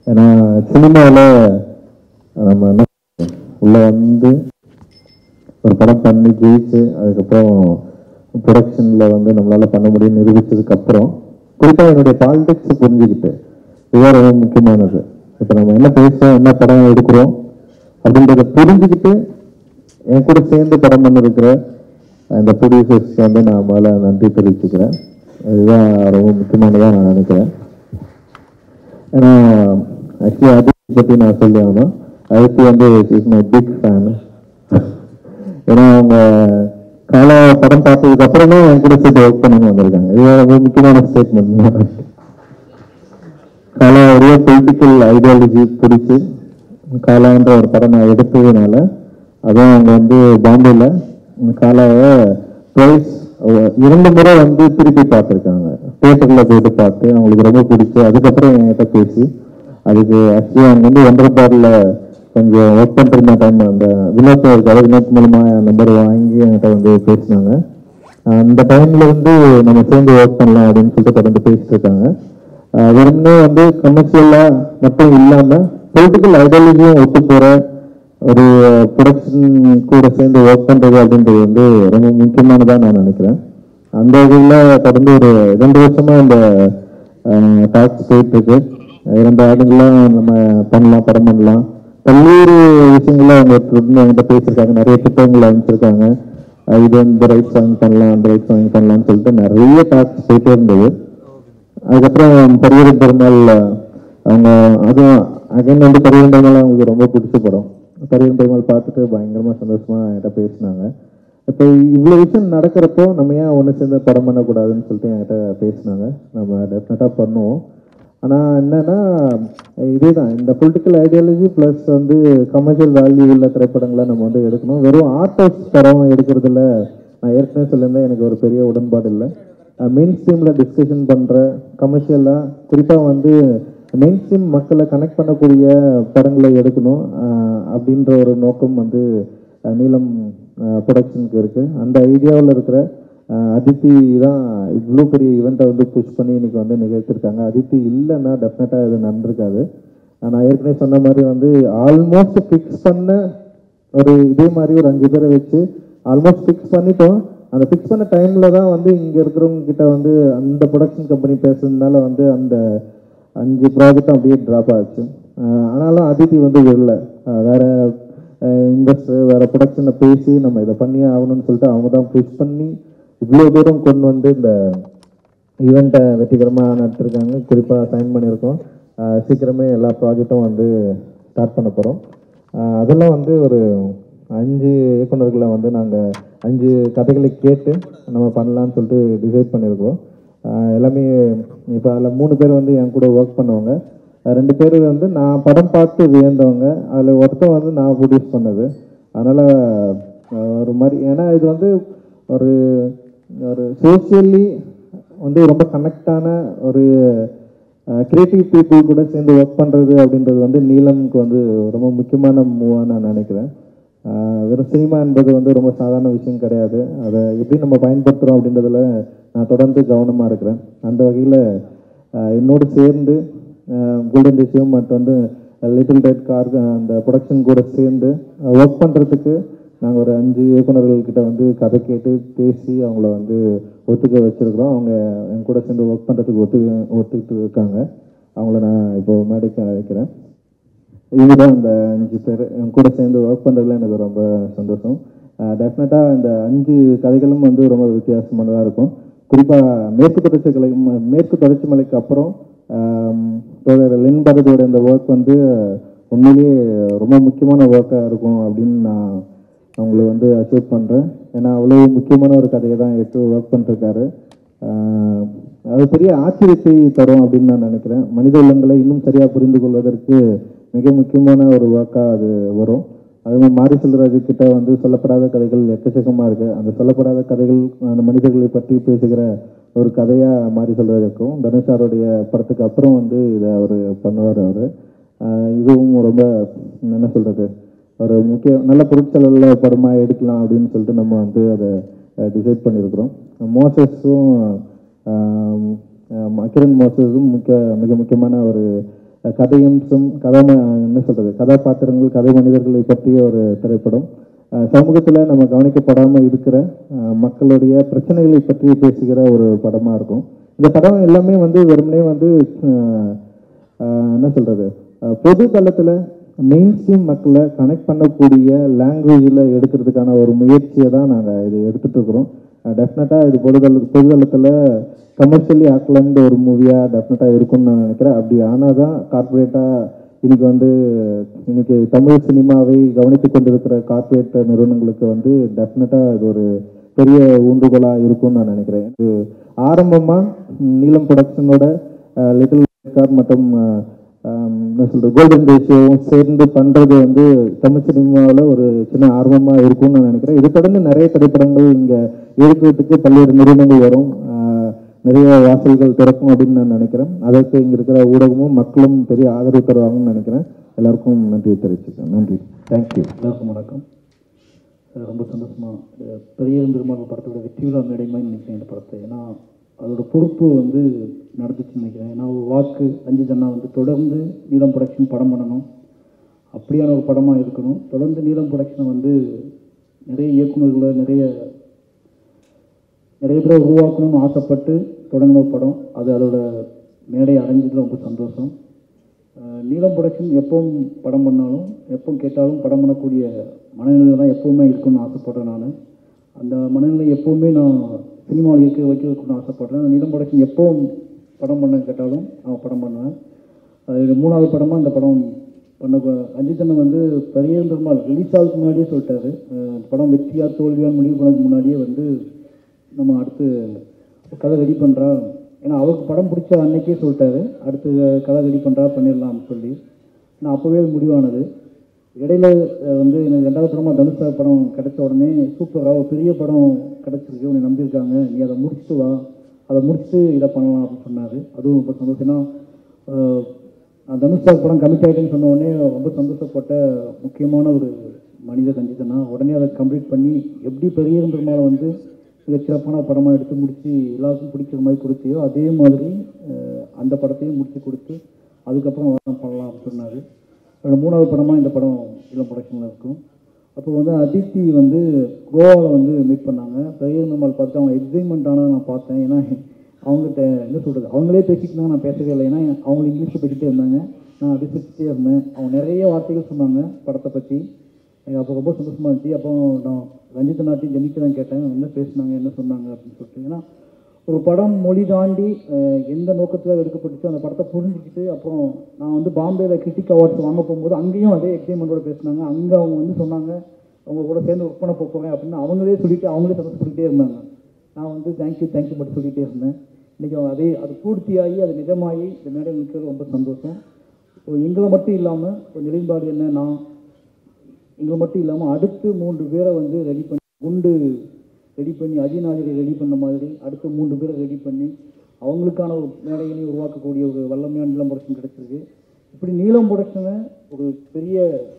ஏன்னா சினிமாவில் நம்ம என்ன உள்ள வந்து ஒரு படம் பண்ணி ஜெயிச்சு அதுக்கப்புறம் ப்ரொடக்ஷனில் வந்து நம்மளால பண்ண முடியும்னு நிரூபிச்சதுக்கு அப்புறம் குறிப்பாக என்னுடைய பாலிடிக்ஸ் புரிஞ்சுக்கிட்டு இதுதான் ரொம்ப முக்கியமானது இப்போ நம்ம என்ன பேசுறோம் என்ன படம் எடுக்கிறோம் அப்படின்றத புரிஞ்சுக்கிட்டு என் கூட சேர்ந்து படம் பண்ணிருக்கிற இந்த ப்ரொடியூசர்ஸ்க்கு வந்து நான் மேலே நன்றி தெரிவிச்சுக்கிறேன் இதுதான் ரொம்ப முக்கியமானதாக நான் நினைக்கிறேன் ஏன்னா ஆக்சுவலி அதித்தி பற்றி நான் சொல்லி ஆகணும் அதித்தி வந்து இஸ் மை பிக் ஃபேன் ஏன்னா அவங்க கால படம் பார்த்ததுக்கு அப்புறம் தான் என் கூட சேர்த்து ஒர்க் பண்ணணும்னு வந்திருக்காங்க இது ரொம்ப முக்கியமான ஸ்டேட்மெண்ட் காலா ஒரே பொலிட்டிக்கல் ஐடியாலஜி பிடிச்சி காலான்ற ஒரு படம் நான் எடுத்ததுனால அதுவும் அவங்க வந்து பாம்பேல காலாவை ப்ரைஸ் இரண்டு முறை வந்து திருப்பி பார்த்துருக்காங்க தியேட்டரில் போயிட்டு பார்த்து அவங்களுக்கு ரொம்ப பிடிச்சி அதுக்கப்புறம் என்கிட்ட பேசி அதுக்கு ஆக்சுவலி அவங்க வந்து ஒன்றரை பாரில் கொஞ்சம் ஒர்க் பண்ணுற டைம் அந்த வினோத் இருக்காரு வினோத் மூலமா நம்பர் வாங்கி என்கிட்ட வந்து பேசினாங்க அந்த டைம்ல வந்து நம்ம சேர்ந்து ஒர்க் பண்ணலாம் அப்படின்னு சொல்லிட்டு தொடர்ந்து பேசிட்டு இருக்காங்க ஆஹ் வெறுமனே வந்து கமர்ஷியலா மட்டும் இல்லாம பொலிட்டிக்கல் ஐடியாலஜியும் ஒத்து போற ஒரு ப்ரொடக்ஷன் கூட சேர்ந்து ஒர்க் பண்றது அப்படின்றது வந்து ரொம்ப முக்கியமானதா நான் நினைக்கிறேன் அந்த வகையில் தொடர்ந்து ஒரு ரெண்டு வருஷமா இந்த டாக்ஸ் போயிட்டு இருக்கு இரண்டு ஆண்டுகளாக நம்ம பண்ணலாம் படம் பண்ணலாம் பல்வேறு விஷயங்கள அவங்க தொடர்ந்து என்கிட்ட பேசியிருக்காங்க நிறைய திட்டங்களை அமைச்சிருக்காங்க அஹ் இது இந்த ரைட்ஸ் வாங்கி பண்ணலாம் அந்த ரைட்ஸ் வாங்கி பண்ணலாம்னு சொல்லிட்டு நிறைய டாக்ஸ் போயிட்டே இருந்தது அதுக்கப்புறம் பரியர பெருமாள் அவங்க அதுவும் அகைன் வந்து பரியர பெருமாள் அவங்களுக்கு ரொம்ப பிடிச்ச படம் பரியர பெருமாள் பார்த்துட்டு பயங்கரமா சந்தோஷமா என்கிட்ட பேசினாங்க இப்போ இவ்வளோ விஷயம் நடக்கிறப்போ நம்ம ஏன் ஒன்று சேர்ந்து படம் பண்ணக்கூடாதுன்னு சொல்லிட்டு என்கிட்ட பேசினாங்க நம்ம டெஃபினட்டாக பண்ணுவோம் ஆனால் என்னன்னா இதே தான் இந்த பொலிட்டிக்கல் ஐடியாலஜி ப்ளஸ் வந்து கமர்ஷியல் வேல்யூ உள்ள திரைப்படங்களை நம்ம வந்து எடுக்கணும் வெறும் ஆர்ட் ஹவுஸ் படம் எடுக்கிறதுல நான் ஏற்கனவே சொல்லியிருந்தேன் எனக்கு ஒரு பெரிய உடன்பாடு இல்லை மெயின் ஸ்ட்ரீமில் டிஸ்கஷன் பண்ணுற கமர்ஷியலாக குறிப்பாக வந்து மெயின் ஸ்ட்ரீம் மக்களை கனெக்ட் பண்ணக்கூடிய படங்களை எடுக்கணும் அஹ் அப்படின்ற ஒரு நோக்கம் வந்து அஹ் நீலம் ப்ரொடக்ஷனுக்கு இருக்குது அந்த ஐடியாவில் இருக்கிற அஹ் அதித்தி தான் இவ்வளோ பெரிய ஈவெண்ட்டை வந்து புஷ் பண்ணி இன்னைக்கு வந்து நிகழ்த்திருக்காங்க அதித்தி இல்லைன்னா டெஃபினட்டாக இது நடந்திருக்காது நான் ஏற்கனவே சொன்ன மாதிரி வந்து ஆல்மோஸ்ட் ஃபிக்ஸ் பண்ண ஒரு இதே மாதிரி ஒரு அஞ்சு பேரை வச்சு ஆல்மோஸ்ட் ஃபிக்ஸ் பண்ணிட்டோம் அந்த ஃபிக்ஸ் பண்ண டைம்ல தான் வந்து இங்க இருக்கிறவங்க கிட்ட வந்து அந்த ப்ரொடக்ஷன் கம்பெனி பேசுறதுனால வந்து அந்த அஞ்சு ப்ராஜெக்டும் அப்படியே ட்ராப் ஆச்சு அஹ் ஆனாலும் அதித்தி வந்து விடல அஹ் வேற இன்வெஸ்டர் வேற ப்ரொடக்ஷனை பேசி நம்ம இதை பண்ணியே ஆகணும்னு சொல்லிட்டு அவங்க தான் புஷ் பண்ணி இவ்வளோ தூரம் கொண்டு வந்து இந்த ஈவெண்ட்டை வெற்றிகரமாக நடத்திருக்காங்க குறிப்பாக சைன் பண்ணியிருக்கோம் அஹ் சீக்கிரமே எல்லா ப்ராஜெக்டும் வந்து ஸ்டார்ட் பண்ண போகிறோம் அதெல்லாம் வந்து ஒரு அஞ்சு இயக்குனர்களை வந்து நாங்கள் அஞ்சு கதைகளை கேட்டு நம்ம பண்ணலாம்னு சொல்லிட்டு டிசைட் பண்ணியிருக்கோம் அஹ் எல்லாமே இப்போ அதில் மூணு பேர் வந்து என் கூட ஒர்க் பண்ணுவாங்க அஹ் ரெண்டு பேர் வந்து நான் படம் பார்த்து வியந்தவங்க அதில் ஒருத்தன் வந்து நான் ப்ரொடியூஸ் பண்ணது அதனால் ஒரு மாதிரி ஏன்னா இது வந்து ஒரு ஒரு சோசியலி வந்து ரொம்ப கனெக்டான ஒரு கிரியேட்டிவ் பீப்புள் கூட சேர்ந்து ஒர்க் பண்ணுறது அப்படின்றது வந்து நீலம்க்கு வந்து ரொம்ப முக்கியமான மூவாக நான் நினைக்கிறேன் ஆஹ் வெறும் சினிமா என்பது வந்து ரொம்ப சாதாரண விஷயம் கிடையாது அதை எப்படி நம்ம பயன்படுத்துகிறோம் அப்படின்றதுல நான் தொடர்ந்து கவனமாக இருக்கிறேன் அந்த வகையில் என்னோடு சேர்ந்து கோல்டன் டிசியம் மற்றும் வந்து லிட்டில் ரெட் கார் அந்த ப்ரொடக்ஷன் கூட சேர்ந்து ஒர்க் பண்ணுறதுக்கு நாங்கள் ஒரு அஞ்சு இயக்குனர்கள் கிட்ட வந்து கதை கேட்டு பேசி அவங்கள வந்து ஒத்துக்க வச்சிருக்கிறோம் அவங்க என் கூட சேர்ந்து ஒர்க் பண்ணுறதுக்கு ஒத்து ஒத்துக்கிட்டு இருக்காங்க அவங்கள நான் இப்போ மேடைக்கு அழைக்கிறேன் இதுதான் இந்த அஞ்சு பேர் என் கூட சேர்ந்து ஒர்க் பண்ணுறதுல எனக்கு ரொம்ப சந்தோஷம் டெஃபினட்டாக இந்த அஞ்சு கதைகளும் வந்து ரொம்ப வித்தியாசமானதாக இருக்கும் குறிப்பாக மேற்கு தொடர்ச்சி கலை மேற்கு தொடர்ச்சி மலைக்கு அப்புறம் ஆம், தோழர் லென் பாரதியோட இந்த ஒர்க் வந்து உண்மையிலேயே ரொம்ப முக்கியமான ஒர்க்காக இருக்கும் அப்படின்னு நான் அவங்கள வந்து அச்சீவ் பண்ணுறேன் ஏன்னா அவ்வளோ முக்கியமான ஒரு கதையை தான் எடுத்து ஒர்க் பண்ணிருக்காரு ஆஹ் அது பெரிய ஆச்சரியத்தை தரும் அப்படின்னு நான் நினைக்கிறேன் மனித உள்ளங்களை இன்னும் சரியாக புரிந்து கொள்வதற்கு மிக முக்கியமான ஒரு ஒர்க்காக அது வரும் அது மாதிரி மாரி செல்வராஜு கிட்ட வந்து சொல்லப்படாத கதைகள் எக்கச்சக்கமாக இருக்கு அந்த சொல்லப்படாத கதைகள் அந்த மனிதர்களை பற்றி பேசுகிற ஒரு கதையாக மாரி செல்வராஜ் இருக்கும் தனுஷாருடைய படத்துக்கு அப்புறம் வந்து இதை அவர் பண்ணுவார் அவர் இதுவும் ரொம்ப என்ன சொல்றது ஒரு முக்கிய நல்ல பொருட்செலவில் படமாக எடுக்கலாம் அப்படின்னு சொல்லிட்டு நம்ம வந்து அதை டிசைட் பண்ணியிருக்கிறோம் மோசஸும் ஆம், ஆம், கிரண் மோசஸும் முக்கிய மிக முக்கியமான ஒரு அஹ், கதையம்சம் கதை என்ன சொல்றது கதாபாத்திரங்கள் கதை மனிதர்களை பற்றிய ஒரு திரைப்படம் அஹ், சமூகத்துல நம்ம கவனிக்கப்படாம இருக்கிற அஹ், மக்களுடைய பிரச்சனைகளை பற்றி பேசுகிற ஒரு படமா இருக்கும் இந்த படம் எல்லாமே வந்து வெறுமனே வந்து அஹ், அஹ், என்ன சொல்றது அஹ், பொது தளத்துல மெயின் ஸ்ட்ரீம் மக்களை கனெக்ட் பண்ணக்கூடிய லாங்குவேஜில் எடுக்கிறதுக்கான ஒரு முயற்சியை தான் நாங்கள் இது எடுத்துட்டு இருக்கிறோம் டெஃபினட்டாக இது பொதுதள பொதுதளத்தில் கமர்ஷியலி ஆக்கலண்ட் ஒரு மூவியாக டெஃபினட்டாக இருக்கும்னு நான் நினைக்கிறேன் அப்படி ஆனால் தான் கார்ப்பரேட்டாக இன்னைக்கு வந்து இன்னைக்கு தமிழ் சினிமாவை கவனித்து கொண்டிருக்கிற கார்ப்பரேட் நிறுவனங்களுக்கு வந்து டெஃபினட்டாக இது ஒரு பெரிய ஊன்றுகோலாக இருக்கும்னு நான் நினைக்கிறேன் இது ஆரம்பமாக நீலம் ப்ரொடக்ஷனோட லிட்டில் கார் மற்றும் அஹ், ஆம், என்ன சொல்றது கோல்டன் ரேஷியோவும் சேர்ந்து பண்றது வந்து தமிழ் சினிமாவில் ஒரு சின்ன ஆர்வமா இருக்கும்னு நான் நினைக்கிறேன் இது தொடர்ந்து நிறைய திரைப்படங்கள் இங்க எடுக்கிறதுக்கு பல்வேறு நிறுவனங்கள் வரும் ஆஹ், நிறைய வாசல்கள் திறக்கும் அப்படின்னு நான் நினைக்கிறேன் அதற்கு இங்க இருக்கிற ஊடகமும் மக்களும் பெரிய ஆதரவு தருவாங்கன்னு நினைக்கிறேன் எல்லாருக்கும் நன்றி தெரிவிச்சுக்கிறேன் நன்றி தேங்க்யூ எல்லாருக்கும் வணக்கம் அஹ் ரொம்ப சந்தோஷமா அஹ் பெரிய பெருமாள் படத்தோட வெற்றி விழா மேடைமாய் நினைக்கிறேன் இந்த படத்தை ஏன்னா அதோட பொறுப்பு வந்து நடந்துச்சுன்னு நினைக்கிறேன் ஏன்னா ஒரு வாக்கு ரஞ்சித் அண்ணா வந்து தொடர்ந்து நீலம் ப்ரொடக்ஷன் படம் பண்ணணும் அப்படியான ஒரு படமாக இருக்கணும் தொடர்ந்து நீலம் ப்ரொடக்ஷனை வந்து நிறைய இயக்குனர்களை நிறைய நிறைய பேரை உருவாக்கணும்னு ஆசைப்பட்டு தொடங்கின ஒரு படம் அது அதோட மேடை அடைஞ்சதுல ரொம்ப சந்தோஷம் அஹ் நீலம் ப்ரொடக்ஷன் எப்பவும் படம் பண்ணாலும் எப்பவும் கேட்டாலும் படம் பண்ணக்கூடிய மனநிலை தான் எப்பவுமே இருக்குன்னு ஆசைப்படுறேன் நான் அந்த மனநிலை எப்பவுமே நான் சினிமாவில் இருக்க வைக்க வைக்கணும்னு ஆசைப்படுறேன் நீலம் ப்ரொடக்ஷன் எப்பவும் படம் பண்ண கேட்டாலும் நான் படம் பண்ணுவேன் அது மூணாவது படமாக இந்த படம் பண்ண அஜித் அண்ணன் வந்து பெரிய பெருமாள் ரிலீஸ் ஆகிறதுக்கு முன்னாடியே சொல்லிட்டாரு அஹ் இந்த படம் வெற்றியா தோல்வியான்னு முடிவு பண்ணதுக்கு முன்னாடியே வந்து நம்ம அடுத்து கதை ரெடி பண்ணுறா ஏன்னா அவருக்கு படம் பிடிச்ச அன்னைக்கே சொல்லிட்டாரு அடுத்து கதை ரெடி பண்ணுறா பண்ணிடலாம் சொல்லி நான் அப்போவே முடிவானது இடையில அஹ், வந்து எனக்கு ரெண்டாவது படமாக தனுஷா படம் கிடைச்ச உடனே சூப்பராக ஒரு பெரிய படம் கிடச்சிருக்கு உன்னை நம்பியிருக்காங்க நீ அதை முடிச்சுட்டு வா அதை முடிச்சுட்டு இதை பண்ணலாம் அப்படின்னு சொன்னார் அதுவும் ரொம்ப சந்தோஷம் ஏன்னா அஹ், நான் தனுஷா படம் கமிட் ஆகிட்டேன்னு சொன்ன உடனே ரொம்ப சந்தோஷப்பட்ட முக்கியமான ஒரு மனித கஞ்சிதனா உடனே அதை கம்ப்ளீட் பண்ணி எப்படி பெரிய பெருமாளை வந்து மிகச் சிறப்பான படமாக எடுத்து முடித்து எல்லாருக்கும் பிடிக்கிற மாதிரி கொடுத்தியோ அதே மாதிரி அஹ், அந்த படத்தையும் முடித்து கொடுத்து அதுக்கப்புறம் வரம் பண்ணலாம் அப்படின்னு சொன்னார் என்னோட மூணாவது படமாக இந்த படம் இளம் ப்ரொடக்ஷனில் இருக்கும் அப்போ வந்து அதித்தி வந்து கோவாவில் வந்து மீட் பண்ணாங்க பெரிய பெருமாள் பார்த்து அவங்க எக்ஸைட்மெண்ட் ஆனால் நான் பார்த்தேன் ஏன்னா அவங்ககிட்ட என்ன சொல்கிறது அவங்களே பேசிக்கிட்டு நான் பேசவே இல்லை ஏன்னா அவங்க இங்கிலீஷில் பேசிகிட்டே இருந்தாங்க நான் அப்படி சிரிச்சிட்டே இருந்தேன் அவங்க நிறைய வார்த்தைகள் சொன்னாங்க படத்தை பற்றி எனக்கு அப்போ ரொம்ப சந்தோஷமாக இருந்துச்சு அப்போ நான் ரஞ்சித் நாட்டி ஜெனிக்கு தான் கேட்டேன் என்ன பேசுனாங்க என்ன சொன்னாங்க அப்படின்னு சொல்லிட்டு ஏன்னா ஒரு படம் மொழி தாண்டி அஹ், எந்த நோக்கத்தில் எடுக்கப்பட்டுச்சோ அந்த படத்தை புரிஞ்சுக்கிட்டு அப்புறம் நான் வந்து பாம்பேயில் கிரிட்டிக் அவார்ட்ஸ் வாங்க போகும்போது அங்கேயும் அதே எக்ஸைட்மெண்ட்டோட பேசினாங்க அங்கே அவங்க வந்து சொன்னாங்க அவங்க கூட சேர்ந்து ஒர்க் பண்ண போகிறேன் அப்படின்னு அவங்களே சொல்லிட்டு அவங்களே சந்தோஷப்பட்டுக்கிட்டே இருந்தாங்க நான் வந்து தேங்க்யூ தேங்க்யூ மட்டும் சொல்லிகிட்டே இருந்தேன் இன்றைக்கி அதே அது பூர்த்தியாகி அது நிஜமாகி இந்த மேடையில் நிற்கிறது ரொம்ப சந்தோஷம் இப்போ எங்களை மட்டும் இல்லாமல் இப்போ நிலைப்பாடு என்ன நான் எங்களை மட்டும் இல்லாமல் அடுத்து மூன்று பேரை வந்து ரெடி பண்ணி குண்டு ரெடி பண்ணி அஜிநாதிரை ரெடி பண்ண மாதிரி அடுத்த மூன்று பேரை ரெடி பண்ணி அவங்களுக்கான ஒரு மேடைகளையும் உருவாக்கக்கூடிய ஒரு வல்லமையான நீளம் ப்ரொடக்ஷன் கிடைச்சிருக்கு இப்படி நீளம் ப்ரொடக்ஷனை ஒரு பெரிய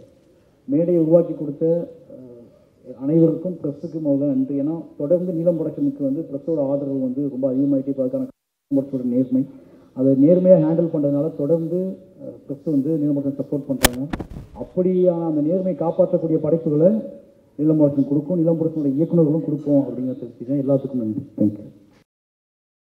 மேடையை உருவாக்கி கொடுத்த அஹ், அனைவருக்கும் ப்ரெஸ்ஸுக்கு முதல்ல நன்றி ஏன்னா தொடர்ந்து நீளம் ப்ரொடக்ஷனுக்கு வந்து ப்ரெஸ்ஸோட ஆதரவு வந்து ரொம்ப அதிகமாகிட்டே இப்போ அதுக்கான ப்ரெஸ்ஸோட நேர்மை அதை நேர்மையாக ஹேண்டில் பண்ணுறதுனால தொடர்ந்து ப்ரெஸ் வந்து நீளம் ப்ரொடக்ஷன் சப்போர்ட் பண்ணுறாங்க அப்படியான அந்த நேர்மையை காப்பாற்றக்கூடிய படைப்புகளை நீளம் ப்ரொடக்ஷன் கொடுக்கும் நீளம் ப்ரொடக்ஷனோட இயக்குநர்களும் கொடுப்போம் அப்படிங்கிறத தெரிஞ்சுக்கிறேன் எல்லாத்துக்கும் நன்றி தேங்க்யூ